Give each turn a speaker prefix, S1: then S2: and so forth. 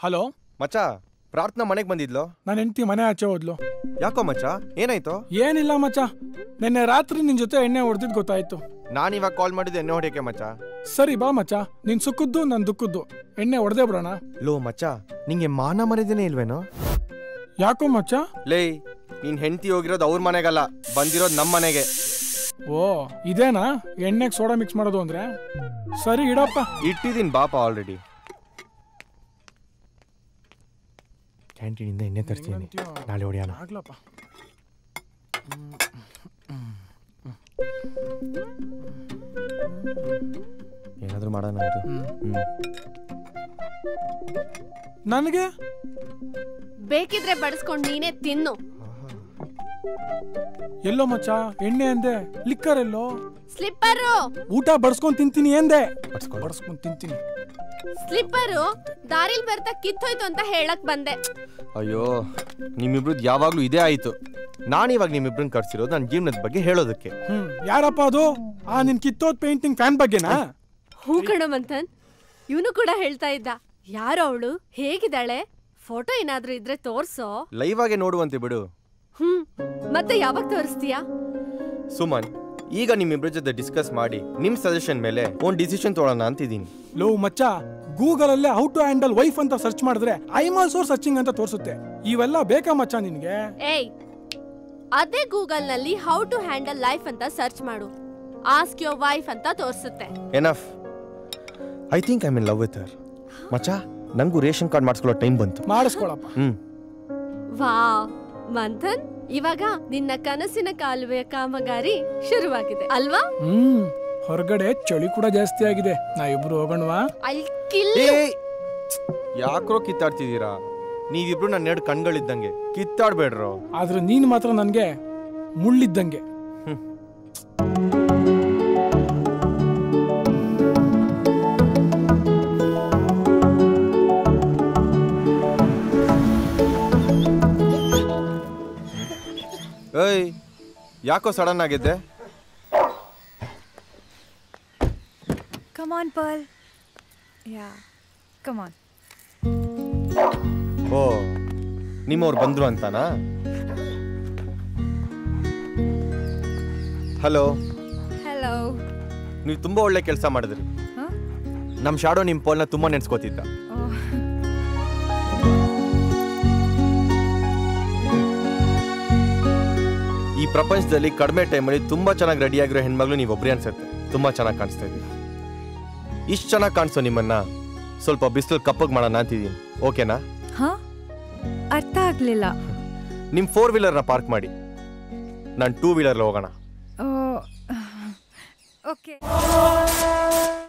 S1: Hello
S2: ಮಚ್ಚ ಪ್ರಾರ್ಥನಾ ಮನೆಗೆ ಬಂದಿದ್ಲು
S1: ನನ್ನ ಹೆಂಡತಿ ಮನೆ ಆಚೆ ಹೋದ್ಲು
S2: ಯಾಕೋ ಮಚ್ಚ ಏನಾಯ್ತು
S1: ಏನಿಲ್ಲ ಮಚ್ಚ ನಿನ್ನೆ ರಾತ್ರಿ ನಿನ್ ಜೊತೆ ಎಣ್ಣೆ ಹೊಡೆದಿದ್ ಗೊತ್ತಾಯ್ತು
S2: ನಾನು ಇವಾಗ ಕಾಲ್ ಮಾಡಿದ್ದು ಎಣ್ಣೆ ಹೊಡಿಯಕ್ಕೆ ಮಚ್ಚ
S1: ಸರಿ ಬಾ ಮಚ್ಚ ನಿನ್ ಸುಕ್ಕದ್ದು ನನ್ ದುಕ್ಕದ್ದು ಎಣ್ಣೆ ಹೊಡೆದೇ ಬಿಡೋಣ
S2: ಲೋ ಮಚ್ಚ ನಿಂಗೆ ಮಾನ ಮರ್ಯಾದೆನೇ ಇಲ್ವೇನೋ
S1: ಯಾಕೋ ಮಚ್ಚ
S2: ಲೇ ನೀನ್ ಹೆಂಡತಿ ಹೋಗಿರೋದು ಅವ್ರ ಮನೆಗಲ್ಲ ಬಂದಿರೋದು ನಮ್ಮ ಮನೆಗೆ
S1: ಓ ಇದೇನಾ ಎಣ್ಣೆಗೆ ಸೋಡಾ ಮಿಕ್ಸ್ ಮಾಡೋದು ಅಂದ್ರೆ ಸರಿ ಇಡಪ್ಪ
S2: ಇಟ್ಟಿದ್ದೀನಿ ಬಾಪ ಆಲ್ರೆಡಿ ಕ್ಯಾಂಟೀನಿಂದ ಎಣ್ಣೆ ತರ್ತೀನಿ ನಾಳೆ ಹೊಡಿಯೋಣ
S1: ಆಗ್ಲಪ್ಪ
S2: ಏನಾದರೂ ಮಾಡೋಣ ಇದು ಹ್ಮ್
S1: ನನಗೆ
S3: ಬೇಕಿದ್ರೆ ಬಡಿಸ್ಕೊಂಡು ನೀನೇ ತಿನ್ನು
S1: ಎಲ್ಲೋ ಮಚ್ಚ ಎಣ್ಣೆ ಅಂದೆ ಲಿಕ್ಕರ್ ಎಲ್ಲೋ
S3: ಸ್ಲಿಪ್ಪರು
S1: ಊಟ ಬಡ್ಸ್ಕೊಂಡ್ ತಿಂತೀನಿ ಎಂದೆ
S2: ಬಡ್ಸ್ಕೊ.
S1: ಬಡ್ಸ್ಕೊಂಡ್ ತಿಂತೀನಿ
S3: ಸ್ಲಿಪ್ಪರು ದಾರಿಲ್ ಬರ್ತಾ ಕಿತ್ತೋಯ್ತು ಅಂತ ಹೇಳಕ್ ಬಂದೆ
S2: ಅಯ್ಯೋ ನಿಮ್ಮಿಬ್ರದ್ದು ಯಾವಾಗಲೂ ಇದೇ ಆಯಿತು ನಾನು ಇವಾಗ ನಿಮ್ಮಿಬ್ರನ್ನ ಕರ್ಸಿರೋದು ನನ್ನ ಜೀವನದ ಬಗ್ಗೆ ಹೇಳೋದಕ್ಕೆ
S1: ಹ್ಮ್ ಯಾರಪ್ಪ ಅದು ಆ ನಿನ್ ಕಿತ್ತೋದ್ ಪೇಂಟಿಂಗ್ ಫ್ಯಾನ್ ಬಗ್ಗೆನಾ
S3: ಹೂ ಕಣ ಮಂಥನ್ ಇವನು ಕೂಡ ಹೇಳ್ತಾ ಇದ್ದ ಯಾರು ಅವಳು ಹೇಗಿದ್ದಾಳೆ ಫೋಟೋ ಏನಾದ್ರೂ ಇದ್ರೆ ತೋರ್ಸೋ
S2: ಲೈವ್ ಆಗೇ ನೋಡುವಂತೆ ಬಿಡು
S3: ಹ್ಮ್ ಮತ್ತೆ ಯಾವಾಗ ತೋರಿಸ್ತೀಯಾ
S2: ಸುಮನ್ ಈಗ ನಿಮ್ಮಿಬ್ರ ಜೊತೆ ಡಿಸ್ಕಸ್ ಮಾಡಿ ನಿಮ್ ಸಜೆಷನ್ ಮೇಲೆ ಒಂದು ಡಿಸಿಷನ್ ತೊಗೊಳ್ಳೋಣ ಅಂತಿದ್ದೀನಿ
S1: ಲೋ ಮಚ್ಚ ಗೂಗಲ್ ಅಲ್ಲೇ ಹೌ ಟು ಹ್ಯಾಂಡಲ್ ವೈಫ್ ಅಂತ ಸರ್ಚ್ ಮಾಡಿದ್ರೆ ಐಮ್ ಆಲ್ಸೋ ಸರ್ಚಿಂಗ್ ಅಂತ ತೋರಿಸುತ್ತೆ ಇವೆಲ್ಲ ಬೇಕಾ ಮಚ್ಚ ನಿನ್ಗೆ
S3: ಏಯ್ ಅದೇ ಗೂಗಲ್ ನಲ್ಲಿ ಹೌ ಟು ಹ್ಯಾಂಡಲ್ ಲೈಫ್ ಅಂತ ಸರ್ಚ್ ಮಾಡು ಆಸ್ಕ್ ಯೋರ್ ವೈಫ್ ಅಂತ ತೋರಿಸುತ್ತೆ
S2: enough I think I mean love with her ಮಚ್ಚ ನಂಗೂ ರೇಷನ್ ಕಾರ್ಡ್ ಮಾಡಿಸ್ಕೊಳ್ಳೋ ಟೈಮ್ ಬಂತು
S1: ಮಾಡಿಸ್ಕೊಳಪ್ಪ
S2: ಹ್ಮ್
S3: ವಾ ಮಂಥನ್ ಇವಾಗ ನಿನ್ನ ಕನಸಿನ ಕಾಲುವೆಯ ಕಾಮಗಾರಿ ಶುರುವಾಗಿದೆ ಅಲ್ವಾ
S1: ಹ್ಮ್ ಹೊರಗಡೆ ಚಳಿ ಕೂಡ ಜಾಸ್ತಿ ಆಗಿದೆ ನಾ ಇಬ್ರು ಹೋಗೋಣವಾ
S3: ಐ ಕಿಲ್
S2: ಏ ಯಾಕ್ರೋ ಕಿತ್ತಾಡ್ತಿದ್ದೀರಾ ನೀವಿಬ್ರು ನನ್ನ ಎರಡು ಕಣ್ಗಳಿದ್ದಂಗೆ ಕಿತ್ತಾಡ್ಬೇಡ್ರೋ
S1: ಆದ್ರೆ ನೀನ್ ಮಾತ್ರ ನನ್ಗೆ ಮುಳ್ಳಿದ್ದಂಗೆ
S2: ಏಯ್ ಯಾಕೋ ಸಡನ್ ಆಗಿದ್ದೆ
S4: Come on, Pearl. Yeah. Come on.
S2: ಓ ನಿಮ್ಮವ್ರು ಬಂದ್ರು ಅಂತಾನಾ ಹಲೋ
S4: Hello.
S2: ನೀವು ತುಂಬಾ ಒಳ್ಳೆ ಕೆಲಸ ಮಾಡಿದ್ರಿ
S4: Huh?
S2: ನಮ್ಮ ಶಾಡೋ ನಿಮ್ಮ ಪೋಲ್ನ ತುಂಬಾ ನೆನ್ಸ್ಕೋತಿದ್ದ
S4: Oh.
S2: ಈ ಪ್ರಪಂಚದಲ್ಲಿ ಕಡಿಮೆ ಟೈಮಲ್ಲಿ ತುಂಬಾ ಚೆನ್ನಾಗಿ ರೆಡಿ ಆಗಿರೋ ಹೆಣ್ಮಗಳು ನೀವು ಒಬ್ಬರೇ ಅನ್ಸುತ್ತೆ ತುಂಬಾ ಚೆನ್ನಾಗಿ ಕಾಣಿಸ್ತಾ ಇದ್ದೀವಿ ಇಷ್ಟು ಚೆನ್ನಾಗಿ ಕಾಣಿಸೋ ನಿಮ್ಮನ್ನ ಸ್ವಲ್ಪ ಬಿಸಿಲು ಕಪ್ಪಗೆ ಮಾಡೋಣ ಅಂತಿದ್ದೀನಿ ಓಕೆನಾ
S4: Huh? ಅರ್ಥ ಆಗ್ಲಿಲ್ಲ
S2: ನಿಮ್ಮ ಫೋರ್ ವೀಲರ್ನ ಪಾರ್ಕ್ ಮಾಡಿ ನಾನು ಟೂ ವೀಲರ್ ಹೋಗೋಣ
S4: ಓಕೆ